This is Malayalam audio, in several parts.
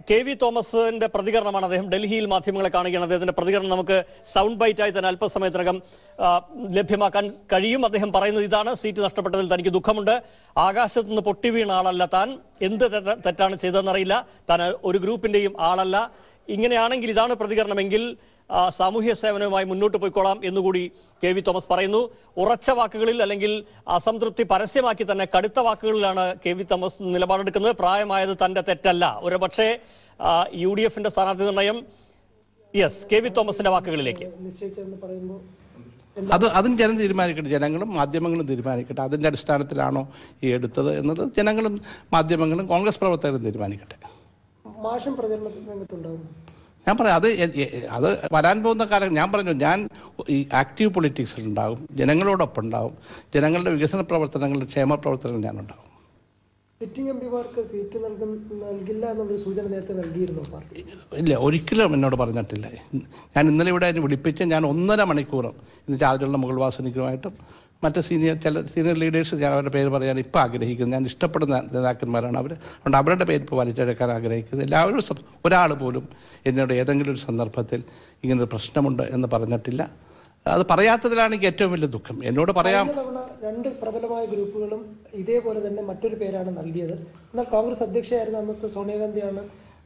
കെ വി തോമസിന്റെ പ്രതികരണമാണ് അദ്ദേഹം ഡൽഹിയിൽ മാധ്യമങ്ങളെ കാണുകയാണ് അദ്ദേഹത്തിന്റെ പ്രതികരണം നമുക്ക് സൗണ്ട് ബൈറ്റായി തന്നെ അല്പസമയത്തിനകം ആ, ലഭ്യമാക്കാൻ കഴിയും അദ്ദേഹം പറയുന്നത് ഇതാണ് സീറ്റ് നഷ്ടപ്പെട്ടതിൽ തനിക്ക് ദുഃഖമുണ്ട് ആകാശത്ത് നിന്ന് പൊട്ടി വീണ ആളല്ല താൻ എന്ത് തെറ്റ- തെറ്റാണ് ചെയ്തതെന്നറിയില്ല താൻ ഒരു ഗ്രൂപ്പിന്റെയും ആളല്ല ഇങ്ങനെയാണെങ്കിൽ ഇതാണ് പ്രതികരണമെങ്കിൽ ആ, സാമൂഹ്യ സേവനവുമായി മുന്നോട്ട് പോയിക്കോളാം എന്നുകൂടി കെ വി തോമസ് പറയുന്നു ഉറച്ച വാക്കുകളിൽ അല്ലെങ്കിൽ അസംതൃപ്തി പരസ്യമാക്കി തന്നെ കടുത്ത വാക്കുകളിലാണ് കെ വി തോമസ് നിലപാടെടുക്കുന്നത് പ്രായമായത് തന്റെ തെറ്റല്ല ഒരു പക്ഷേ യു ഡി എഫിന്റെ സ്ഥാനാർത്ഥി നിർണയം യെസ് കെ വി തോമസിന്റെ വാക്കുകളിലേക്ക് നിശ്ചയിച്ചതെന്ന് പറയുമ്പോൾ അത് അതും ജനം തീരുമാനിക്കട്ടെ ജനങ്ങളും മാധ്യമങ്ങളും തീരുമാനിക്കട്ടെ അതിൻ്റെ അടിസ്ഥാനത്തിലാണോ ഈ എടുത്തത് എന്നുള്ളത് ജനങ്ങളും മാധ്യമങ്ങളും കോൺഗ്രസ് പ്രവർത്തകരും തീരുമാനിക്കട്ടെ മാഷം പ്രചരണ രംഗത്തുണ്ടാവും ഞാൻ പറയാം അത് എ- എ- അത് വരാൻ പോകുന്ന കാലം ഞാൻ പറഞ്ഞു ഞാൻ ഈ ആക്റ്റീവ് പൊളിറ്റിക്സിൽ ഉണ്ടാവും ജനങ്ങളോടൊപ്പം ഉണ്ടാവും ജനങ്ങളുടെ വികസന പ്രവർത്തനങ്ങളുടെ ക്ഷേമ പ്രവർത്തനങ്ങൾ ഞാനുണ്ടാവും സിറ്റിംഗ് എം പിമാർക്ക് സീറ്റ് നൽകുന്ന നൽകില്ല എന്നുള്ളൊരു സൂചന നേരത്തെ നൽകിയിരുന്നു പാർട്ടി ഇല്ല ഒരിക്കലും എന്നോട് പറഞ്ഞിട്ടില്ല ഞാൻ ഇന്നലെ ഇവിടെ അതിന് വിളിപ്പിച്ച് ഞാൻ ഒന്നര മണിക്കൂറും ഇന്ന് ചാർജുള്ള മുകൾ വാസനിക്കുമായിട്ടും മറ്റ് സീനിയർ ചില സീനിയർ ലീഡേഴ്സ് ഞാൻ അവരുടെ പേര് പറയാൻ ഇപ്പോൾ ആഗ്രഹിക്കുന്നു ഞാൻ ഇഷ്ടപ്പെടുന്ന നേതാക്കന്മാരാണ് അവർ അതുകൊണ്ട് അവരുടെ പേര് ഇപ്പോൾ വലിച്ചെടുക്കാൻ ആഗ്രഹിക്കുന്നത് എല്ലാവരും സം- ഒരാൾ പോലും എന്നോട് ഏതെങ്കിലും ഒരു സന്ദർഭത്തിൽ ഇങ്ങനൊരു പ്രശ്നമുണ്ട് എന്ന് പറഞ്ഞിട്ടില്ല അത് പറയാത്തതിലാണ് എനിക്ക് ഏറ്റവും വലിയ ദുഃഖം എന്നോട് പറയാം കഴിഞ്ഞ തവണ രണ്ട് പ്രബലമായ ഗ്രൂപ്പുകളും ഇതേപോലെ തന്നെ മറ്റൊരു പേരാണ് നൽകിയത് എന്നാൽ കോൺഗ്രസ് അധ്യക്ഷയായിരുന്ന അന്നത്തെ സോണിയാഗാന്ധിയാണ്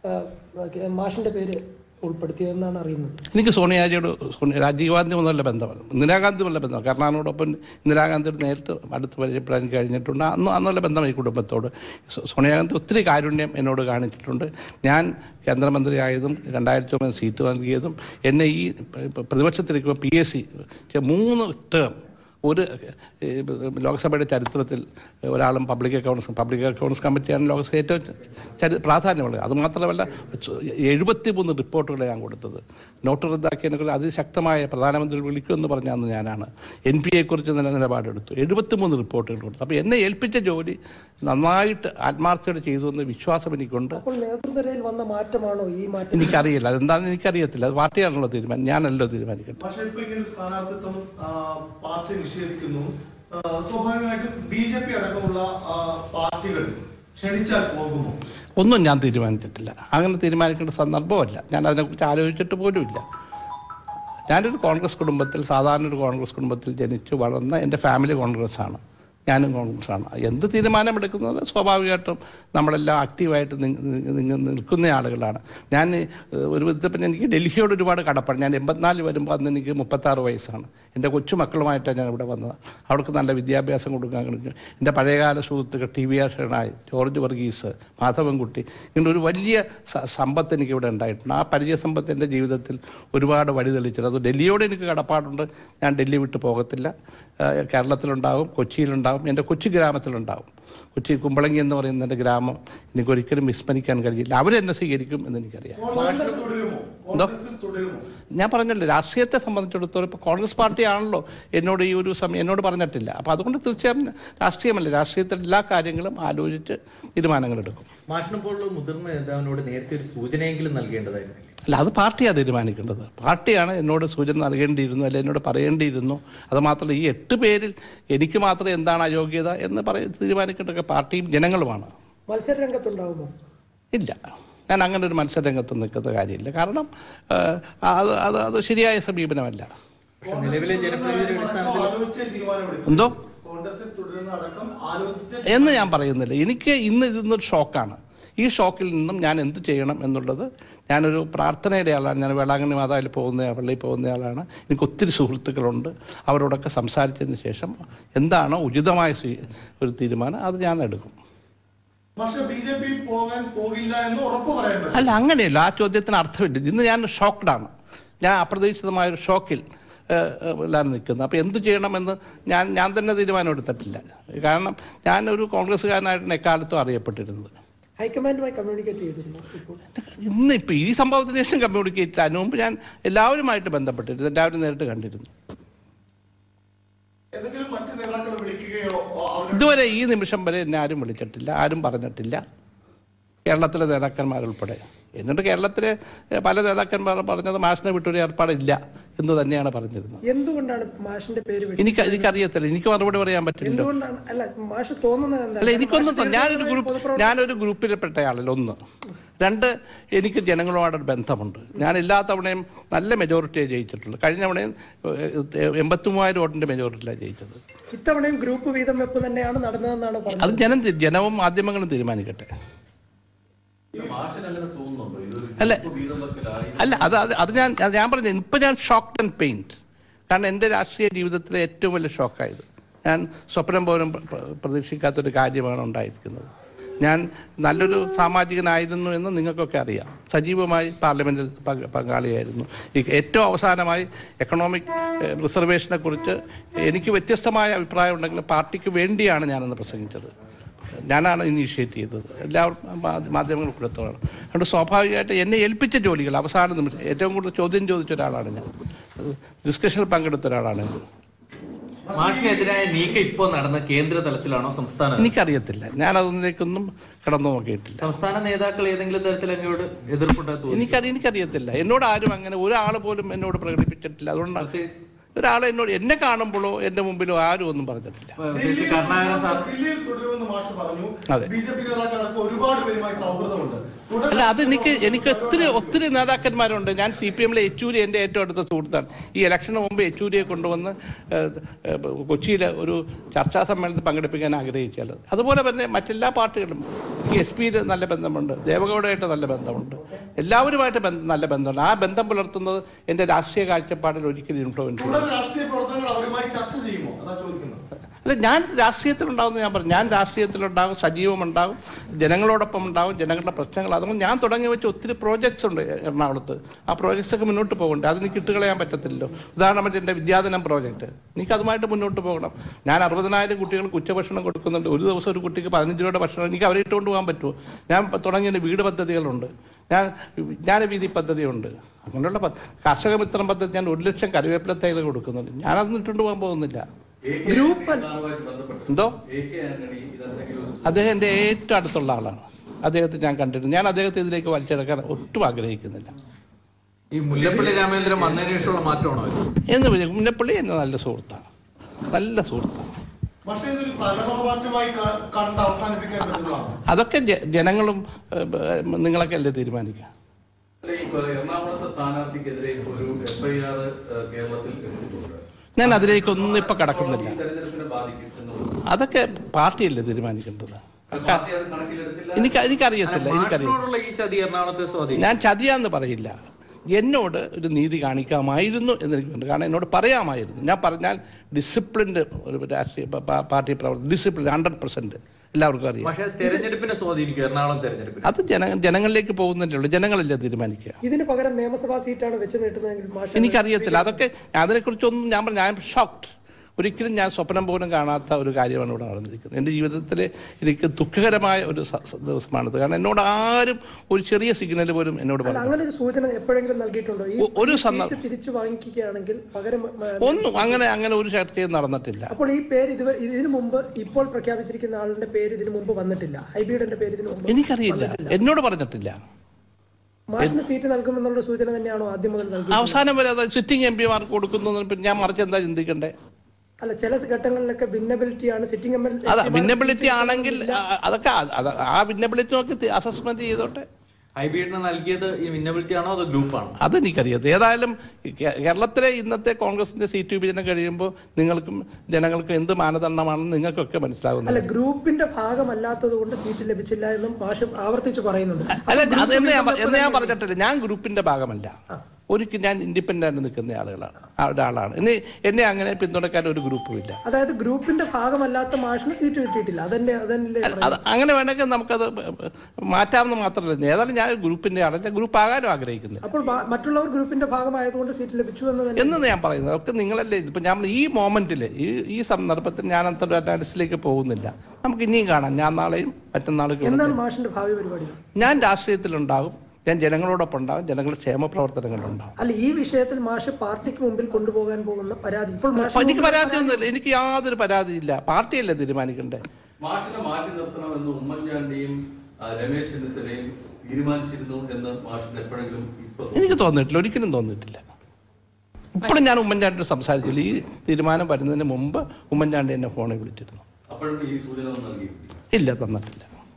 ആ, മാഷിന്റെ പേര് ഉൾപ്പെടുത്തിയതെന്നാണ് അറിയുന്നത് എനിക്ക് സോണിയാജിയോട് സോണിയ രാജീവ് ഗാന്ധി മുതലുള്ള ബന്ധമാണ് ഇന്ദിരാഗാന്ധി മുതലുള്ള ബന്ധം കർണാടകയോടൊപ്പം ഇന്ദിരാഗാന്ധിയോട് നേരിട്ട് അടുത്ത് പരിചയപ്പെടാൻ എനിക്ക് കഴിഞ്ഞിട്ടുണ്ട് അന്ന് അന്നുള്ള ബന്ധം ഈ കുടുംബത്തോട് സോ- സോണിയാഗാന്ധി ഒത്തിരി കാരുണ്യം എന്നോട് കാണിച്ചിട്ടുണ്ട് ഞാൻ കേന്ദ്രമന്ത്രിയായതും രണ്ടായിരത്തി ഒമ്പത് സീറ്റ് നൽകിയതും എന്നെ ഈ പ- പ്രതിപക്ഷത്തിരിക്കുമ്പോൾ പി എസ് സി മൂന്ന് ടേം ഒരു ഏഹ്, ലോക്സഭയുടെ ചരിത്രത്തിൽ ഒരാളും പബ്ലിക് അക്കൗണ്ട്സ് പബ്ലിക് അക്കൗണ്ട്സ് കമ്മിറ്റിയാണ് ലോക്സഭ ഏറ്റവും ചരി പ്രാധാന്യമുള്ളത് അതുമാത്രമല്ല എഴുപത്തി മൂന്ന് റിപ്പോർട്ടുകൾ ഞാൻ കൊടുത്തത് നോട്ട് റദ്ദാക്കിയതിനെക്കുറിച്ച് അതിശക്തമായ പ്രധാനമന്ത്രി വിളിക്കുമെന്ന് പറഞ്ഞ അന്ന് ഞാനാണ് എൻ പി എക്കുറിച്ച് നില നിലപാടെടുത്തു എഴുപത്തി മൂന്ന് റിപ്പോർട്ടുകൾ കൊടുത്തു അപ്പോൾ എന്നെ ഏൽപ്പിച്ച ജോലി നന്നായിട്ട് ആത്മാർത്ഥയോടെ ചെയ്തു എന്ന് വിശ്വാസം എനിക്കുണ്ട് അപ്പോൾ നേതൃനിരയിൽ വന്ന മാറ്റമാണോ ഈ മാറ്റം എനിക്കറിയില്ല അതെന്താണെന്ന് എനിക്കറിയത്തില്ല അത് പാർട്ടിയാണല്ലോ തീരുമാനം ഞാനല്ലോ തീരുമാനിക്കട്ടെ പക്ഷേ ഇപ്പൊ ഇങ്ങനെ ഒരു സ്ഥാനാർത്ഥിത്വം ആ, പാർട്ടി നിഷേധിക്കുന്നു ആ, സ്വാഭാവികമായിട്ടും ബി ജെ പി അടക്കമുള്ള ആ, പാർട്ടികൾ ക്ഷണിച്ചാൽ പോകുമോ ഒന്നും ഞാൻ തീരുമാനിച്ചിട്ടില്ല അങ്ങനെ തീരുമാനിക്കേണ്ട സന്ദർഭമല്ല ഞാൻ അതിനെക്കുറിച്ച് ആലോചിച്ചിട്ട് പോലുമില്ല ഞാനൊരു കോൺഗ്രസ് കുടുംബത്തിൽ സാധാരണ ഒരു കോൺഗ്രസ് കുടുംബത്തിൽ ജനിച്ചു വളർന്ന എൻ്റെ ഫാമിലി കോൺഗ്രസ് ആണ് ഞാനും കോൺഗ്രസ്സാണ് എന്ത് തീരുമാനമെടുക്കുന്നത് സ്വാഭാവികമായിട്ടും നമ്മളെല്ലാം ആക്റ്റീവായിട്ട് നി- നി- നി- നിൽക്കുന്ന ആളുകളാണ് ഞാൻ ഏഹ്, ഒരു വിധത്തിൽ എനിക്ക് ഡൽഹിയോട് ഒരുപാട് കടപ്പാട് ഞാൻ എൺപത്തിനാല് വരുമ്പോൾ അന്ന് എനിക്ക് മുപ്പത്താറ് വയസ്സാണ് എൻ്റെ കൊച്ചു മക്കളുമായിട്ടാണ് ഞാൻ ഇവിടെ വന്നത് അവർക്ക് നല്ല വിദ്യാഭ്യാസം കൊടുക്കാൻ കഴിഞ്ഞു എൻ്റെ പഴയകാല സുഹൃത്തുക്കൾ ടി വി ആർ ഷെണായി ജോർജ് വർഗീസ് മാധവൻകുട്ടി ഇങ്ങനെ ഒരു വലിയ സ- സമ്പത്ത് എനിക്ക് ഇവിടെ ഉണ്ടായിട്ടുണ്ട് ആ പരിചയ സമ്പത്ത് എൻ്റെ ജീവിതത്തിൽ ഒരുപാട് വഴി തെളിച്ചിട്ടുണ്ട് അത് ഡൽഹിയോട് എനിക്ക് കടപ്പാടുണ്ട് ഞാൻ ഡൽഹി വിട്ട് പോകത്തില്ല ആ, കേരളത്തിലുണ്ടാവും കൊച്ചിയിലുണ്ടാവും എൻ്റെ കൊച്ചു ഗ്രാമത്തിലുണ്ടാവും കൊച്ചി കുമ്പളങ്ങി എന്ന് പറയുന്ന എൻ്റെ ഗ്രാമം എനിക്കൊരിക്കലും വിസ്മരിക്കാൻ കഴിയില്ല അവരെന്നെ സ്വീകരിക്കും എന്ന് എനിക്കറിയാം കോൺഗ്രസിൽ തുടരുമോ കോൺഗ്രസിൽ തുടരുമോ ഞാൻ പറഞ്ഞല്ലോ രാഷ്ട്രീയത്തെ സംബന്ധിച്ചിടത്തോളം ഇപ്പോൾ കോൺഗ്രസ് പാർട്ടിയാണല്ലോ എന്നോട് ഈ ഒരു സമയം എന്നോട് പറഞ്ഞിട്ടില്ല അപ്പോൾ അതുകൊണ്ട് തീർച്ചയായും രാഷ്ട്രീയമല്ല രാഷ്ട്രീയത്തിൽ എല്ലാ കാര്യങ്ങളും ആലോചിച്ച് തീരുമാനങ്ങളെടുക്കും മാഷിനെപ്പോലുള്ള മുതിർന്ന നേതാവിനോട് നേരത്തെ ഒരു സൂചനയെങ്കിലും നൽകേണ്ടതായിരുന്നില്ലേ അല്ല അത് പാർട്ടിയാണ് തീരുമാനിക്കേണ്ടത് പാർട്ടിയാണ് എന്നോട് സൂചന നൽകേണ്ടിയിരുന്നു അല്ലെ എന്നോട് പറയേണ്ടിയിരുന്നു അത് മാത്രമല്ല ഈ എട്ട് പേരിൽ എനിക്ക് മാത്രം എന്താണ് അയോഗ്യത എന്ന് പറയ തീരുമാനിക്കേണ്ടതൊക്കെ പാർട്ടിയും ജനങ്ങളുമാണ് മത്സര രംഗത്തുണ്ടാവുമോ ഇല്ല ഞാൻ അങ്ങനെ ഒരു മത്സരരംഗത്ത് നിൽക്കുന്ന കാര്യമില്ല കാരണം ആ, അത് അത് അത് ശരിയായ സമീപനമല്ല പക്ഷെ നിലവിലെ ജനപ്രതിനിധിയുടെ അടിസ്ഥാനത്തിൽ ആലോചിച്ച് തീരുമാനമെടുക്കും എന്തോ കോൺഗ്രസിൽ തുടരുന്ന അടക്കം ആലോചിച്ച് എന്ന് ഞാൻ പറയുന്നില്ല എനിക്ക് ഇന്ന് ഇതൊന്നൊരു ഷോക്കാണ് ഈ ഷോക്കിൽ നിന്നും ഞാൻ എന്ത് ചെയ്യണം എന്നുള്ളത് ഞാനൊരു പ്രാർത്ഥനയുടെ ആളാണ് ഞാൻ വേളാങ്കണ്ണി മാതാവിൽ പോകുന്ന പള്ളിയിൽ പോകുന്ന ആളാണ് എനിക്ക് ഒത്തിരി സുഹൃത്തുക്കളുണ്ട് അവരോടൊക്കെ സംസാരിച്ചതിന് ശേഷം എന്താണോ ഉചിതമായ സ്വീ- ഒരു തീരുമാനം അത് ഞാൻ എടുക്കും പക്ഷെ ബി ജെ പി പോകാൻ പോകില്ല എന്ന് ഉറപ്പ് പറയാൻ പറ്റും അല്ല അങ്ങനെയല്ല ആ ചോദ്യത്തിന് അർത്ഥമില്ല ഇന്ന് ഞാൻ ഷോക്ക്ഡാണ് ഞാൻ അപ്രതീക്ഷിതമായ ഒരു ഷോക്കിൽ ഏഹ്, ഏഹ്, ലാണ് നിൽക്കുന്നത് അപ്പോൾ എന്ത് ചെയ്യണമെന്ന് ഞാൻ ഞാൻ തന്നെ തീരുമാനം എടുത്തിട്ടില്ല കാരണം ഞാനൊരു കോൺഗ്രസ്സുകാരനായിട്ടാണ് എക്കാലത്തും അറിയപ്പെട്ടിരുന്നത് ഹൈക്കമാൻഡുമായി കമ്മ്യൂണിക്കേറ്റ് ചെയ്തിരുന്നു ഇപ്പോൾ ഇന്ന് ഇപ്പം ഈ സംഭവത്തിന് ശേഷം കമ്മ്യൂണിക്കേറ്റ് അതിന് മുമ്പ് ഞാൻ എല്ലാവരുമായിട്ട് ബന്ധപ്പെട്ടിരുന്നു എല്ലാവരും നേരിട്ട് കണ്ടിരുന്നു എന്തെങ്കിലും മറ്റു നേതാക്കൾ വിളിക്കുകയോ അവരുടെ ഇതുവരെ ഈ നിമിഷം വരെ എന്നെ ആരും വിളിച്ചിട്ടില്ല ആരും പറഞ്ഞിട്ടില്ല കേരളത്തിലെ നേതാക്കന്മാരുൾപ്പെടെ എന്നിട്ട് കേരളത്തിലെ ഏഹ്, പല നേതാക്കന്മാർ പറഞ്ഞത് മാഷിനെ വിട്ടൊരു ഏർപ്പാടില്ല എന്ന് തന്നെയാണ് പറഞ്ഞിരുന്നത് എന്തുകൊണ്ടാണ് മാഷിന്റെ പേര് വെട്ടി- എനിക്ക് എനിക്കറിയത്തില്ല എനിക്ക് മറുപടി പറയാൻ പറ്റില്ല എന്തുകൊണ്ടാണ് അല്ല മാഷ് തോന്നുന്നത് എന്താണ് അല്ല എനിക്കൊന്നും മാഷ് തോന്നി- ഞാനൊരു ദീർഘകാലമായി ഗ്രൂപ്പ് പൊതുപ്രവർത്തകൻ- ഞാനൊരു ഗ്രൂപ്പിൽപ്പെട്ട ആളല്ല ഒന്ന് രണ്ട് എനിക്ക് ജനങ്ങളുമായിട്ടൊരു ബന്ധമുണ്ട് ഞാൻ എല്ലാ തവണയും നല്ല മെജോറിറ്റിയെ ജയിച്ചിട്ടുള്ളൂ കഴിഞ്ഞ തവണയും എൺപത്തി മൂവായിരം വോട്ടിൻ്റെ മെജോറിറ്റിയിലാണ് ജയിച്ചത് ഇത്തവണയും ഗ്രൂപ്പ് വീതം വെപ്പ് തന്നെയാണ് നടന്നതെന്നാണ് പറഞ്ഞത് അത് ജനം തി- ജനവും മാധ്യമങ്ങളും തീരുമാനിക്കട്ടെ അല്ല അല്ല അത് അത് അത് ഞാൻ അത് ഞാൻ പറഞ്ഞു ഇപ്പം ഞാൻ ഷോക്ക്ഡ് ആൻഡ് പെയിൻറ്റ് കാരണം എൻ്റെ രാഷ്ട്രീയ ജീവിതത്തിലെ ഏറ്റവും വലിയ ഷോക്കായത് ഞാൻ സ്വപ്നം പോലും പ്ര- പ്ര- പ്രതീക്ഷിക്കാത്തൊരു കാര്യമാണ് ഉണ്ടായിരിക്കുന്നത് ഞാൻ നല്ലൊരു സാമാജികനായിരുന്നു എന്ന് നിങ്ങൾക്കൊക്കെ അറിയാം സജീവമായി പാർലമെൻറ്റിൽ പങ്ക- പങ്കാളിയായിരുന്നു ഈ ഏറ്റവും അവസാനമായി എക്കണോമിക് ഏഹ്, റിസർവേഷനെ കുറിച്ച് എനിക്ക് വ്യത്യസ്തമായ അഭിപ്രായം ഉണ്ടെങ്കിലും പാർട്ടിക്ക് വേണ്ടിയാണ് ഞാനന്ന് പ്രസംഗിച്ചത് ഞാനാണ് ഇനീഷ്യേറ്റ് ചെയ്തത് എല്ലാവരും മാ- മാധ്യമങ്ങൾ കൊടുത്തതാണ് അതുകൊണ്ട് സ്വാഭാവികമായിട്ട് എന്നെ ഏൽപ്പിച്ച ജോലികൾ അവസാന നിമിഷം ഏറ്റവും കൂടുതൽ ചോദ്യം ചോദിച്ച ഒരാളാണ് ഞാൻ ഡിസ്കഷനിൽ പങ്കെടുത്ത ഒരാളാണ് ഞാൻ മാഷിനെതിരായ നീക്കം ഇപ്പോൾ നടന്ന കേന്ദ്ര തലത്തിലാണോ സംസ്ഥാന എനിക്കറിയത്തില്ല ഞാൻ അതിലേക്കൊന്നും കടന്നു നോക്കിയിട്ടില്ല സംസ്ഥാന നേതാക്കൾ ഏതെങ്കിലും തരത്തിൽ അങ്ങോട്ട് എതിർപ്പുണ്ടായി തോന്നി എനിക്കറി എനിക്കറിയത്തില്ല എന്നോട് ആരും അങ്ങനെ ഒരാൾ പോലും എന്നോട് പ്രകടിപ്പിച്ചിട്ടില്ല അതുകൊണ്ടാണ് ഒരാൾ എന്നോട് എന്നെ കാണുമ്പോഴോ എൻ്റെ മുമ്പിലോ ആരും ഒന്നും പറഞ്ഞിട്ടില്ല പ്രത്യേകിച്ച് കർണാടക സാർ ദില്ലിയിൽ തുടരുമെന്ന് മാഷ് പറഞ്ഞു അതെ. ബി ജെ പി നേതാക്കളടക്കം ഒരുപാട് പേരുമായി സൗഹൃദമുണ്ട് തുടർ അല്ല അത് എനിക്ക് എനിക്ക് ഒത്തിരി ഒത്തിരി നേതാക്കന്മാരുണ്ട് ഞാൻ സി പി എമ്മിലെ യെച്ചൂരി എൻ്റെ ഏറ്റവും അടുത്ത സുഹൃത്താണ് ഈ ഇലക്ഷന് മുമ്പ് യെച്ചൂരിയെ കൊണ്ടുവന്ന് ഏഹ്, ഏഹ്, കൊച്ചിയിൽ ഒരു ചർച്ചാ സമ്മേളനത്തിൽ പങ്കെടുപ്പിക്കാൻ ആഗ്രഹിച്ചാൽ അതുപോലെ തന്നെ മറ്റെല്ലാ പാർട്ടികളും ഈ എസ് പിയിൽ നല്ല ബന്ധമുണ്ട് ദേവഗൗഡയായിട്ട് നല്ല ബന്ധമുണ്ട് എല്ലാവരുമായിട്ട് ബന്ധം നല്ല ബന്ധമുണ്ട് ആ ബന്ധം പുലർത്തുന്നത് എൻ്റെ രാഷ്ട്രീയ കാഴ്ചപ്പാടിൽ ഒരിക്കലും ഇൻഫ്ലുവൻസ് ചെയ്യും തുടർ രാഷ്ട്രീയ പ്രവർത്തനങ്ങൾ അവരുമായി ചർച്ച ചെയ്യുമോ അതാ ചോദിക്കുന്നത് അല്ല ഞാൻ രാഷ്ട്രീയത്തിലുണ്ടാവുമെന്ന് ഞാൻ പറഞ്ഞു ഞാൻ രാഷ്ട്രീയത്തിലുണ്ടാകും സജീവമുണ്ടാകും ജനങ്ങളോടൊപ്പം ഉണ്ടാകും ജനങ്ങളുടെ പ്രശ്നങ്ങൾ അതുകൊണ്ട് ഞാൻ തുടങ്ങി വെച്ച ഒത്തിരി പ്രോജക്ട്സ് ഉണ്ട് എറണാകുളത്ത് ആ പ്രോജക്ട്സ് ഒക്കെ മുന്നോട്ട് പോകണ്ടേ അത് എനിക്ക് ഇട്ടുകളയാൻ പറ്റത്തില്ലല്ലോ ഉദാഹരണമായിട്ട് എൻ്റെ വിദ്യാധനം പ്രോജക്റ്റ് എനിക്ക് അതുമായിട്ട് മുന്നോട്ട് പോകണം ഞാൻ അറുപതിനായിരം കുട്ടികൾക്ക് ഉച്ചഭക്ഷണം കൊടുക്കുന്നുണ്ട് ഒരു ദിവസം ഒരു കുട്ടിക്ക് പതിനഞ്ച് രൂപയുടെ ഭക്ഷണം എനിക്ക് അവരെ ഇട്ടുകൊണ്ട് പോകാൻ പറ്റുമോ ഞാൻ ഇപ്പം തുടങ്ങിയ എൻ്റെ വീട് പദ്ധതികളുണ്ട് ഞാൻ വിജ്ഞാനവീതി പദ്ധതിയുണ്ട് അങ്ങനെയുള്ള പ- കർഷക മിത്രം പദ്ധതി ഞാൻ ഒരു ലക്ഷം കറിവേപ്പില തൈകൾ കൊടുക്കുന്നുണ്ട് ഞാനതൊന്നും ഇട്ടുകൊണ്ട് പോകാൻ പോകുന്നില്ല ഗ്രൂപ്പ് എന്തോ അദ്ദേഹം എൻ്റെ ഏറ്റവും അടുത്തുള്ള ആളാണ് അദ്ദേഹത്തെ ഞാൻ കണ്ടിട്ടുണ്ട് ഞാൻ അദ്ദേഹത്തെ ഇതിലേക്ക് വലിച്ചെടുക്കാൻ ഒട്ടും ആഗ്രഹിക്കുന്നില്ല ഈ മുല്ലപ്പള്ളി രാമേന്ദ്രൻ വന്നതിന് ശേഷമുള്ള മാറ്റമാണോ ഇത്? എന്ന് പറഞ്ഞാൽ മുന്നപ്പള്ളി എൻ്റെ നല്ല സുഹൃത്താണ് നല്ല സുഹൃത്താണ് പക്ഷേ ഇതൊരു തലമുറമാറ്റമായി ക- കണ്ട് അവസാനിപ്പിക്കാൻ പറ്റുന്നതാണ് അതൊക്കെ ജ- ജനങ്ങളും ഏഹ്, ഏഹ്, നിങ്ങളൊക്കെ അല്ലേ തീരുമാനിക്കുക അല്ല, ഈ കൊ- എറണാകുളത്തെ സ്ഥാനാർത്ഥിക്കെതിരെ ഒരു എഫ്ഐആർ കേരളത്തിൽ എടുത്തിട്ടുണ്ട് ഞാൻ അതിലേക്കൊന്നും ഇപ്പം കടക്കുന്നില്ല ഈ തെരഞ്ഞെടുപ്പിനെ ബാധിക്കും എന്ന് തോന്നുന്നു. അതൊക്കെ പാർട്ടിയല്ലേ തീരുമാനിക്കേണ്ടത് പാർട്ടി അത് കണക്കിലെടുത്തില്ല എനിക്ക് എനിക്കറിയത്തില്ല അല്ല, എനിക്കറിയാം മാഷിനോടുള്ള ഈ ചതി എറണാകുളത്തെ സ്വാധീനം ഞാൻ ചതിയാന്ന് പറയില്ല എന്നോട് ഒരു നീതി കാണിക്കാമായിരുന്നു എന്ന് എനിക്കുണ്ട് കാരണം എന്നോട് പറയാമായിരുന്നു ഞാൻ പറഞ്ഞാൽ ഡിസിപ്ലിൻഡ് ഒരു രാഷ്ട്രീയ പ- പ- പാർട്ടി പ്രവർത്തനം ഡിസിപ്ലിൻ ഹൺഡ്രഡ് പെർസെൻറ്റ് എല്ലാവർക്കും അറിയാം പക്ഷെ തെരഞ്ഞെടുപ്പിനെ സ്വാധീനിക്കും എറണാകുളം തെരഞ്ഞെടുപ്പിന് അത് ജന ജനങ്ങളിലേക്ക് പോകുന്നതല്ലേ ഉള്ളൂ ജനങ്ങളല്ലേ തീരുമാനിക്കുക ഇതിന് പകരം നിയമസഭാ സീറ്റാണ് വെച്ച് നീട്ടുന്നതെങ്കിൽ മാഷ് എനിക്കറിയത്തില്ല അതൊക്കെ അതിനെക്കുറിച്ചൊന്നും ഞാൻ പറഞ്ഞു ഞാൻ ഷോക്ഡ് ഒരിക്കലും ഞാൻ സ്വപ്നം പോലും കാണാത്ത ഒരു കാര്യമാണ് ഇവിടെ നടന്നിരിക്കുന്നത് എൻ്റെ ജീവിതത്തിലെ എനിക്ക് ദുഃഖകരമായ ഒരു സ- സ- ദിവസമാണിത് കാരണം എന്നോട് ആരും ഒരു ചെറിയ സിഗ്നൽ പോലും എന്നോട് അല്ല പറഞ്ഞു അങ്ങനെ ഒരു സൂചന എപ്പോഴെങ്കിലും നൽകിയിട്ടുണ്ടോ ഈ ഒ- ഒരു ഈ സന്ദർഭം- സീറ്റ് തിരിച്ചു വാങ്ങിക്കുകയാണെങ്കിൽ പകരം മ, ഒന്നും അങ്ങനെ അങ്ങനെ ഒരു ചർച്ചയും നടന്നിട്ടില്ല അപ്പോൾ ഈ പേര് ഇതുവരെ ഇതിനു മുമ്പ് ഇപ്പോൾ പ്രഖ്യാപിച്ചിരിക്കുന്ന ആളുടെ പേര് ഇതിനു മുമ്പ് വന്നിട്ടില്ല ഹൈബീഡിന്റെ പേര് ഇതിനു മുമ്പ് എനിക്കറിയില്ല എന്നോട് പറഞ്ഞിട്ടില്ല മാഷിന് സീറ്റ് നൽകുമെന്നുള്ള സൂചന തന്നെയാണോ ആദ്യം മുതൽ നൽകി അവസാനം വരെ അത് സിറ്റിംഗ് എം പിമാർക്ക് കൊടുക്കുന്നതിന് പിന്നെ ഞാൻ മറിച്ച് എന്താ ചിന്തിക്കണ്ടേ അല്ല ചില ഘട്ടങ്ങളിലൊക്കെ ഭിന്നബിലിറ്റി ആണ് സിറ്റിംഗ് എം എൽ അതാ ഭിന്നബിലിറ്റി ആണെങ്കിൽ ആ, അതൊക്കെ അത് അത് ആ ഭിന്നബിലിറ്റി നോക്കി അസസ്മെന്റ് ചെയ്തോട്ടെ ഹൈബീഡിന് നൽകിയത് ഈ മിന്നബിലിറ്റി ആണോ അതോ ഗ്രൂപ്പാണോ അതെനിക്കറിയാം ഏതായാലും കേ- കേരളത്തിലെ ഇന്നത്തെ കോൺഗ്രസിന്റെ സീറ്റ് വിഭജനം കഴിയുമ്പോൾ നിങ്ങൾക്കും ജനങ്ങൾക്കും എന്ത് മാനദണ്ഡമാണെന്ന് നിങ്ങൾക്കൊക്കെ മനസ്സിലാകുന്നത് അല്ല ഗ്രൂപ്പിന്റെ ഭാഗമല്ലാത്തത് കൊണ്ട് സീറ്റ് ലഭിച്ചില്ല എന്നും മാഷ് ആവർത്തിച്ച് പറയുന്നുണ്ട് അല്ല അപ്പോൾ അത് എന്ന് ഞാൻ ഗ്രൂപ്പിൽ പ- എന്ന് ഞാൻ നിന്ന് പറഞ്ഞിട്ടില്ല ഞാൻ ഗ്രൂപ്പിന്റെ ഭാഗമല്ല ഒരിക്കലും ഞാൻ ഇൻഡിപെൻഡന്റ് ആയിട്ട് നിൽക്കുന്ന ആളുകളാണ് ആ ഒരാളാണ് എന്നെ എന്നെ അങ്ങനെ പിന്തുണക്കാൻ ഒരു ഗ്രൂപ്പും ഇല്ല അതായത് ഗ്രൂപ്പിന്റെ ഭാഗമല്ലാത്ത മാഷിന് സീറ്റ് കിട്ടിയിട്ടില്ല അതന്നെ അതല്ലേ അല്ല, അത് അങ്ങനെ വേണമെങ്കിൽ നമുക്കത് മാറ്റാമെന്ന് മാത്രമല്ല ഏതായാലും ഞാൻ ഗ്രൂപ്പിന്റെ ആളല്ല ഗ്രൂപ്പ് ആകാനും ആഗ്രഹിക്കുന്നില്ല അപ്പോൾ ബാ- മറ്റുള്ളവർ ഗ്രൂപ്പിന്റെ ഭാഗമായതുകൊണ്ട് സീറ്റ് ലഭിച്ചു എന്ന് തന്നെ എന്ന് ഞാൻ പറയുന്നത് അതൊക്കെ നിങ്ങളല്ലേ ഇപ്പം ഞാൻ ഈ മോമെന്റിൽ ഈ ഈ സന്ദർഭത്തിൽ ഞാൻ അത്ര അനാലിസിലേക്ക് പോകുന്നില്ല നമുക്ക് ഇനിയും കാണാം ഞാൻ നാളെയും മറ്റന്നാളും എന്താണ് മാഷിന്റെ ഭാവി പരിപാടി ഞാൻ രാഷ്ട്രീയത്തിലുണ്ടാകും ഞാൻ ജനങ്ങളോടൊപ്പം ഉണ്ടാകും ജനങ്ങളുടെ ക്ഷേമ പ്രവർത്തനങ്ങളുണ്ടാകും അല്ല ഈ വിഷയത്തിൽ മാഷ് പാർട്ടിക്ക് മുമ്പിൽ കൊണ്ടുപോകാൻ പോകുന്ന പരാതി ഇപ്പോൾ മാഷ് അപ്പൊ എനിക്ക് പരാതിയൊന്നുമില്ല എനിക്ക് യാതൊരു പരാതിയില്ല പാർട്ടിയല്ലേ തീരുമാനിക്കണ്ടേ മാഷിനെ മാറ്റി നിർത്തണമെന്ന് ഉമ്മൻചാണ്ടിയും ആ, രമേശ് ചെന്നിത്തലയും തീരുമാനിച്ചിരുന്നു എന്ന് മാഷിന് എപ്പോഴെങ്കിലും ഇപ്പൊ എനിക്ക് തോന്നിയിട്ടില്ല ഒരിക്കലും തോന്നിയിട്ടില്ല ഇപ്പോഴും ഞാൻ ഉമ്മൻചാണ്ടിയോട് സംസാരിച്ചില്ല ഈ തീരുമാനം വരുന്നതിന് മുമ്പ് ഉമ്മൻചാണ്ടി എന്നെ ഫോണിൽ വിളിച്ചിരുന്നു അപ്പോഴും ഈ സൂചന ഒന്നും നൽകിയിട്ടില്ല ഇല്ല തന്നിട്ടില്ല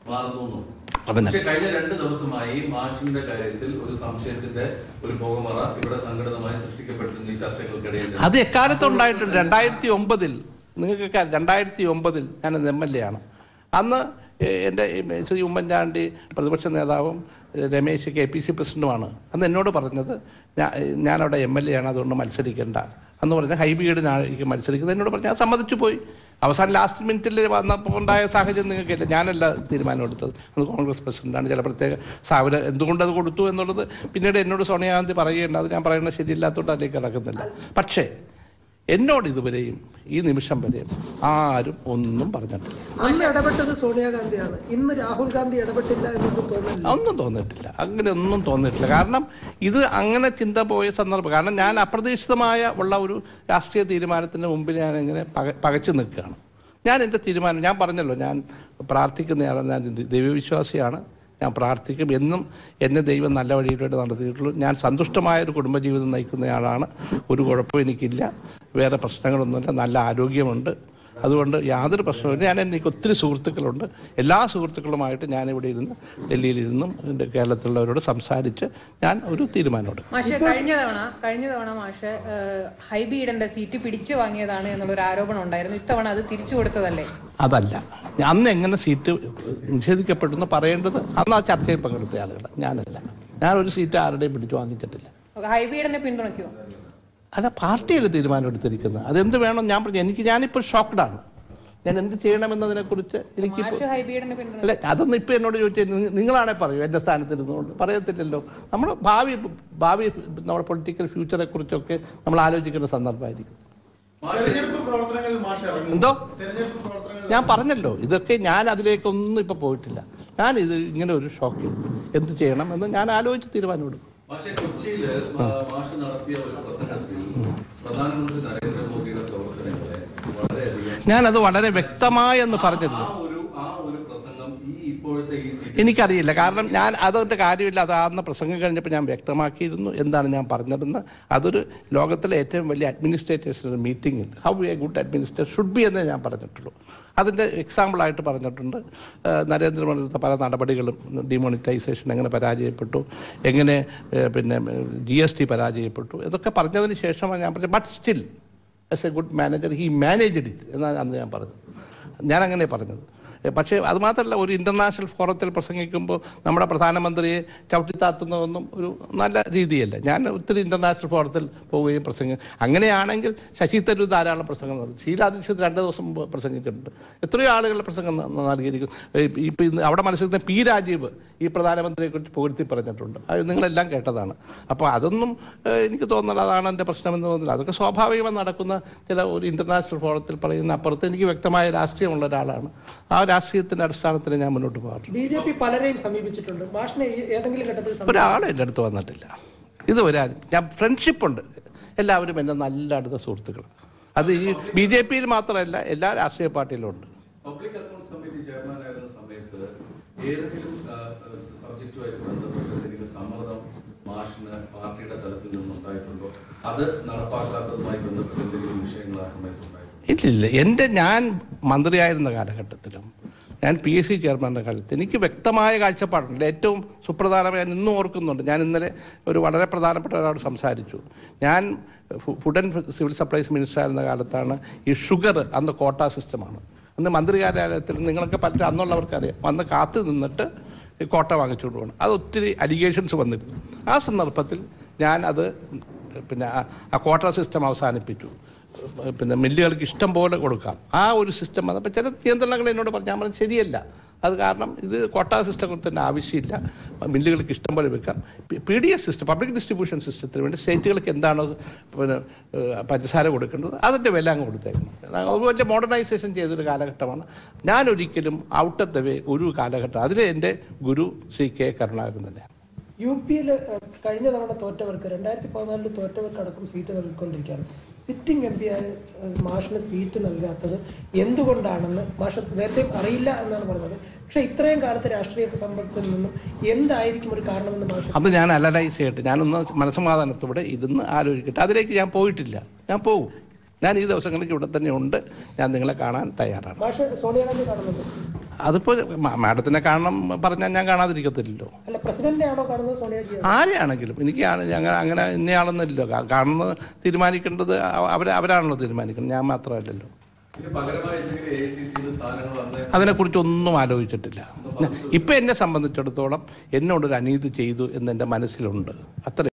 മാറുന്നു എന്നും. അതന്നെ. പക്ഷേ കഴിഞ്ഞ രണ്ട് ദിവസമായി മാഷിന്റെ കാര്യത്തിൽ ഒരു സംശയത്തിന്റെ ഒരു പുകമറ ഇവിടെ സംഘടിതമായി സൃഷ്ടിക്കപ്പെട്ടിരുന്നു ഈ ചർച്ചകൾക്കിടയിൽ തന്നെ. അത് എക്കാലത്തും ഉണ്ടായിട്ടുണ്ട് രണ്ടായിരത്തി ഒമ്പതിൽ നിങ്ങൾക്കൊക്കെ രണ്ടായിരത്തി ഒമ്പതിൽ ഞാൻ എം എൽ എ ആണ് അന്ന് എ- എൻ്റെ ഈ ശ്രീ ഉമ്മൻചാണ്ടി പ്രതിപക്ഷ നേതാവും എ, രമേശ് കെ പി സി പ്രസിഡന്റുമാണ് അന്ന് എന്നോട് പറഞ്ഞത് ഞാൻ ഞാനവിടെ എം എൽ എ ആണ് അതുകൊണ്ട് മത്സരിക്കേണ്ട അന്ന് പറഞ്ഞ ഹൈബീഡിനായിരിക്കും മത്സരിക്കുന്നത് എന്നോട് പറഞ്ഞു ഞാൻ സമ്മതിച്ചു പോയി അവസാനം ലാസ്റ്റ് മിനിറ്റിൽ വന്നപ്പോൾ ഉണ്ടായ സാഹചര്യം നിങ്ങൾക്കില്ല ഞാനല്ല തീരുമാനമെടുത്തത് അത് കോൺഗ്രസ് പ്രസിഡന്റാണ് ചില പ്രത്യേക സാഹചര്യം എന്തുകൊണ്ട് അത് കൊടുത്തു എന്നുള്ളത് പിന്നീട് എന്നോട് സോണിയാഗാന്ധി പറയുകയുണ്ട് അത് ഞാൻ പറയുന്നത് ശരിയില്ലാത്തതുകൊണ്ട് അതിലേക്ക് കിടക്കുന്നില്ല പക്ഷേ എന്നോട് ഇതുവരെയും ഈ നിമിഷം വരെയും ആരും ഒന്നും പറഞ്ഞിട്ടില്ല അന്ന് ഇടപെട്ടത് സോണിയാഗാന്ധിയാണ് ഇന്ന് രാഹുൽ ഗാന്ധി ഇടപെട്ടില്ല എന്നൊന്നും തോന്നുന്നില്ല ഒന്നും തോന്നിയിട്ടില്ല അങ്ങനെ ഒന്നും തോന്നിയിട്ടില്ല കാരണം ഇത് അങ്ങനെ ചിന്ത പോയ സന്ദർഭം കാരണം ഞാൻ അപ്രതീക്ഷിതമായ ഉള്ള ഒരു രാഷ്ട്രീയ തീരുമാനത്തിന് മുമ്പിൽ ഞാൻ ഇങ്ങനെ പക പകച്ചു നിൽക്കുകയാണ് ഞാൻ എൻ്റെ തീരുമാനം ഞാൻ പറഞ്ഞല്ലോ ഞാൻ പ്രാർത്ഥിക്കുന്നയാളാണ് ഞാൻ ദ- ദൈവവിശ്വാസിയാണ് ഞാൻ പ്രാർത്ഥിക്കും എന്നും എന്നെ ദൈവം നല്ല വഴിയിലൂടെ നടത്തിയിട്ടുള്ളൂ ഞാൻ സന്തുഷ്ടമായ ഒരു കുടുംബജീവിതം നയിക്കുന്നയാളാണ് ഒരു കുഴപ്പവും എനിക്കില്ല വേറെ പ്രശ്നങ്ങളൊന്നുമില്ല നല്ല ആരോഗ്യമുണ്ട് അതുകൊണ്ട് യാതൊരു പ്രശ്നവുമില്ല ഞാൻ എനിക്ക് ഒത്തിരി സുഹൃത്തുക്കളുണ്ട് എല്ലാ സുഹൃത്തുക്കളുമായിട്ട് ഞാനിവിടെ ഇരുന്ന് ഡൽഹിയിലിരുന്നും എൻ്റെ കേരളത്തിലുള്ളവരോട് സംസാരിച്ച് ഞാൻ ഒരു തീരുമാനമെടുക്കും മാഷെ കഴിഞ്ഞ തവണ കഴിഞ്ഞ തവണ മാഷ് ഏഹ്, ഹൈബീഡന്റെ സീറ്റ് പിടിച്ചു വാങ്ങിയതാണ് എന്നുള്ളൊരു ആരോപണം ഉണ്ടായിരുന്നു ഇത്തവണ അത് തിരിച്ചു കൊടുത്തതല്ലേ അതല്ല അന്ന് എങ്ങനെ സീറ്റ് നിഷേധിക്കപ്പെട്ടെന്ന് പറയേണ്ടത് അന്ന് ആ ചർച്ചയിൽ പങ്കെടുത്ത ആളുകൾ ഞാനല്ല ഞാൻ ഒരു സീറ്റ് ആരുടെയും പിടിച്ചു വാങ്ങിച്ചിട്ടില്ല ഹൈബീഡനെ പിന്തുണയ്ക്കുമോ അല്ല പാർട്ടിയല്ലേ തീരുമാനം എടുത്തിരിക്കുന്നത് അതെന്ത് വേണം ഞാൻ പറഞ്ഞു എനിക്ക് ഞാനിപ്പോൾ ഷോക്ക്ഡാണ് ഞാൻ എന്ത് ചെയ്യണമെന്നതിനെക്കുറിച്ച് എനിക്കിപ്പോൾ മാഷ് ഹൈബീഡനെ പിന്തുണ അല്ല അതൊന്നും ഇപ്പം എന്നോട് ചോദിച്ചാൽ നിങ്ങളാണെ പറയൂ എൻ്റെ സ്ഥാനത്തിരുന്നുകൊണ്ട് പറയത്തില്ലല്ലോ നമ്മൾ ഭാവി ഭാവി നമ്മുടെ പൊളിറ്റിക്കൽ ഫ്യൂച്ചറെ കുറിച്ചൊക്കെ നമ്മൾ ആലോചിക്കേണ്ട സന്ദർഭമായിരിക്കും തെരഞ്ഞെടുപ്പ് പ്രവർത്തനങ്ങളിൽ മാഷ് ഇറങ്ങും എന്തോ തെരഞ്ഞെടുപ്പ് പ്രവർത്തനങ്ങളിൽ ഞാൻ പറഞ്ഞല്ലോ ഇതൊക്കെ ഞാൻ അതിലേക്കൊന്നും ഇപ്പൊ പോയിട്ടില്ല ഞാൻ ഇത് ഇങ്ങനെ ഒരു ഷോക്കിൽ എന്ത് ചെയ്യണം എന്ന് ഞാൻ ആലോചിച്ച് തീരുമാനമെടുക്കും പക്ഷേ കൊച്ചിയില് മാ- മാഷ് നടത്തിയ ഒരു പ്രസംഗത്തിൽ പ്രധാനമന്ത്രി നരേന്ദ്രമോദിയുടെ പ്രവർത്തനങ്ങളെ വളരെയധികം ഞാനത് വളരെ വ്യക്തമായെന്ന് പറഞ്ഞിരുന്നു ആ ഒരു ആ ഒരു പ്രസംഗം ഈ ഇപ്പോഴത്തെ ഈ സി എനിക്കറിയില്ല കാരണം ഞാൻ അതുകൊണ്ട് കാര്യമില്ല അത് അന്ന് പ്രസംഗം കഴിഞ്ഞപ്പോൾ ഞാൻ വ്യക്തമാക്കിയിരുന്നു എന്താണ് ഞാൻ പറഞ്ഞതെന്ന് അതൊരു ലോകത്തിലെ ഏറ്റവും വലിയ അഡ്മിനിസ്ട്രേറ്റേഴ്സിൻ്റെ മീറ്റിംഗിൽ how a good administrator should be എന്നേ ഞാൻ പറഞ്ഞിട്ടുള്ളൂ അതിൻ്റെ എക്സാമ്പിളായിട്ട് പറഞ്ഞിട്ടുണ്ട് ആ, നരേന്ദ്രമോദി എടുത്ത പല നടപടികളും ഡിമോണിറ്റൈസേഷൻ എങ്ങനെ പരാജയപ്പെട്ടു എങ്ങനെ ഏ, പിന്നെ ജി എസ് ടി പരാജയപ്പെട്ടു ഇതൊക്കെ പറഞ്ഞതിന് ശേഷമാണ് ഞാൻ പറഞ്ഞത് but still as a good manager he managed it എന്നാണ് അന്ന് ഞാൻ പറഞ്ഞത് ഞാൻ അങ്ങനെ പറഞ്ഞത് എ, പക്ഷേ അത് മാത്രമല്ല ഒരു ഇൻ്റർനാഷണൽ ഫോറത്തിൽ പ്രസംഗിക്കുമ്പോൾ നമ്മുടെ പ്രധാനമന്ത്രിയെ ചവിട്ടിത്താത്തുന്നതൊന്നും ഒരു നല്ല രീതിയല്ല ഞാൻ ഒത്തിരി ഇൻ്റർനാഷണൽ ഫോറത്തിൽ പോവുകയും പ്രസംഗം അങ്ങനെയാണെങ്കിൽ ശശി തരൂർ ധാരാളം പ്രസംഗം നടത്തി ഷീലാ ദീക്ഷിത് രണ്ട് ദിവസം മുമ്പ് പ്രസംഗിച്ചിട്ടുണ്ട് എത്രയോ ആളുകളുടെ പ്രസംഗം ന- നൽകിയിരിക്കും ഇപ്പം ഇന്ന് അവിടെ മത്സരിക്കുന്ന പി രാജീവ് ഈ പ്രധാനമന്ത്രിയെക്കുറിച്ച് പുകഴ്ത്തി പറഞ്ഞിട്ടുണ്ട് അത് നിങ്ങളെല്ലാം കേട്ടതാണ് അപ്പോൾ അതൊന്നും ഏഹ്, എനിക്ക് തോന്നുന്നില്ല അതാണ് എൻ്റെ പ്രശ്നമെന്ന് തോന്നുന്നില്ല അതൊക്കെ സ്വാഭാവികമായി നടക്കുന്ന ചില ഒരു ഇൻ്റർനാഷണൽ ഫോറത്തിൽ പറയുന്ന അപ്പുറത്ത് എനിക്ക് വ്യക്തമായ രാഷ്ട്രീയമുള്ള ഒരാളാണ് ആ രാഷ്ട്രീയത്തിൻ്റെ അടിസ്ഥാനത്തിൽ ഞാൻ മുന്നോട്ട് പോകാറുള്ളൂ ബി ജെ പി പലരെയും സമീപിച്ചിട്ടുണ്ട് മാഷിനെ ഈ ഏതെങ്കിലും ഘട്ടത്തിൽ സമീപിച്ചിട്ടുണ്ടോ? ഒരാളും എൻ്റെ അടുത്ത് വന്നിട്ടില്ല ഇത് ഒരാൾ ഞാൻ ഫ്രണ്ട്ഷിപ്പുണ്ട് എല്ലാവരും എൻ്റെ നല്ല അടുത്ത സുഹൃത്തുക്കൾ അത് ഈ ബി ജെ പിയിൽ മാത്രമല്ല എല്ലാ രാഷ്ട്രീയ പാർട്ടിയിലും ഉണ്ട് പബ്ലിക് അക്കൗണ്ട്സ് കമ്മിറ്റി ചെയർമാൻ ആയിരുന്ന സമയത്ത് ഏതെങ്കിലും സബ്ജക്റ്റുമായിട്ട് ബന്ധപ്പെട്ട് എന്തെങ്കിലും സമ്മർദ്ദം മാഷിന് പാർട്ടിയുടെ തലത്തിൽ നിന്നുണ്ടായിട്ടുണ്ടോ അത് നടപ്പാക്കാത്തതുമായി ബന്ധപ്പെട്ട് എന്തെങ്കിലും വിഷയങ്ങൾ ആ സമയത്ത് ഉണ്ടായിട്ടുണ്ടോ ഇല്ലില്ല എൻ്റെ ഞാൻ മന്ത്രിയായിരുന്ന കാലഘട്ടത്തിലും ഞാൻ പി എസ് സി ചെയർമാൻ്റെ കാലത്ത് എനിക്ക് വ്യക്തമായ കാഴ്ചപ്പാടുണ്ട് ഏറ്റവും സുപ്രധാനമായി ഞാൻ ഇന്നും ഓർക്കുന്നുണ്ട് ഞാൻ ഇന്നലെ ഒരു വളരെ പ്രധാനപ്പെട്ട ഒരാളോട് സംസാരിച്ചു ഞാൻ ഫു- food and civil supplies minister ആയിരുന്ന കാലത്താണ് ഈ ഷുഗർ അന്ന് കോട്ട സിസ്റ്റമാണ് അന്ന് മന്ത്രി കാര്യാലയത്തിൽ നിങ്ങളൊക്കെ പലരും അന്നുള്ളവർക്കറിയാം വന്ന് കാത്തു നിന്നിട്ട് ഈ കോട്ട വാങ്ങിച്ചുകൊണ്ട് പോകണം അത് ഒത്തിരി അലിഗേഷൻസ് വന്നിരുന്നു ആ സന്ദർഭത്തിൽ ഞാൻ അത് പിന്നെ ആ- ആ കോട്ട സിസ്റ്റം അവസാനിപ്പിച്ചു പിന്നെ മില്ലുകൾക്ക് ഇഷ്ടം പോലെ കൊടുക്കാം ആ ഒരു സിസ്റ്റം വന്നപ്പോൾ ചില നിയന്ത്രണങ്ങൾ എന്നോട് പറഞ്ഞു ഞാൻ പറഞ്ഞു ശരിയല്ല അത് കാരണം ഇത് കോട്ടാ സിസ്റ്റം കൊടുത്തതിൻ്റെ ആവശ്യമില്ല മില്ലുകൾക്ക് ഇഷ്ടം പോലെ വെക്കാം P D S system public distribution സിസ്റ്റത്തിന് വേണ്ടി സ്റ്റേറ്റുകൾക്ക് എന്താണോ പിന്നെ ഏഹ്, പഞ്ചസാര കൊടുക്കേണ്ടത് അതിൻ്റെ വില അങ്ങ് കൊടുത്തേക്കണം അത് വലിയ മോഡേണൈസേഷൻ ചെയ്തൊരു കാലഘട്ടമാണ് ഞാൻ ഒരിക്കലും ഔട്ട് ഓഫ് ദ വേ ഒരു കാലഘട്ടം അതിൽ എൻ്റെ ഗുരു ശ്രീ കെ കരുണാകരൻ തന്നെയാണ് യു പിയിൽ കഴിഞ്ഞ തവണ തോറ്റവർക്ക് രണ്ടായിരത്തി പതിനാലിൽ തോറ്റവർക്ക് അടക്കം സീറ്റ് നൽകിക്കൊണ്ടിരിക്കുകയാണ് സിറ്റിംഗ് എം പി ആയ ഏഹ്, മാഷിന് സീറ്റ് നൽകാത്തത് എന്തുകൊണ്ടാണെന്ന് മാഷ് നേരത്തെ അറിയില്ല എന്നാണ് പറഞ്ഞത് പക്ഷെ ഇത്രയും കാലത്തെ രാഷ്ട്രീയ സമ്പത്തിൽ നിന്നും എന്തായിരിക്കും ഒരു കാരണമെന്ന് മാഷ് അത് ഞാൻ അനലൈസ് ചെയ്യട്ടെ ഞാനൊന്ന് മനസ്സമാധാനത്തോടെ ഇരുന്ന് ആലോചിക്കട്ടെ അതിലേക്ക് ഞാൻ പോയിട്ടില്ല ഞാൻ പോകും ഞാൻ ഈ ദിവസങ്ങളിൽ ഇവിടെ തന്നെ ഉണ്ട് ഞാൻ നിങ്ങളെ കാണാൻ തയ്യാറാണ് മാഷ് സോണിയാഗാന്ധി കാണുന്നുണ്ട് അതിപ്പോൾ മാഡത്തിനെ കാണണം പറഞ്ഞാൽ ഞാൻ കാണാതിരിക്കത്തില്ലല്ലോ അല്ല പ്രസിഡന്റിനെ ആണോ കാണുന്നത് സോണിയാജി ആരെയാണെങ്കിലും എനിക്ക് ആണ് ഞങ്ങൾ അങ്ങനെ ഇന്നയാളെന്നില്ലല്ലോ കാ- കാണുന്നത് തീരുമാനിക്കേണ്ടത് അവ- അവരെ അവരാണല്ലോ തീരുമാനിക്കുന്നത് ഞാൻ മാത്രമല്ലല്ലോ ഇതിന് പകരമായി എന്തെങ്കിലും എ ഐ സി സിയുടെ സ്ഥാനങ്ങൾ വന്ന് അതിനെക്കുറിച്ച് ഒന്നും ആലോചിച്ചിട്ടില്ല ഇപ്പം എന്നെ സംബന്ധിച്ചിടത്തോളം എന്നോടൊരു അനീതി ചെയ്തു എന്ന് എൻ്റെ മനസ്സിലുണ്ട് അത്ര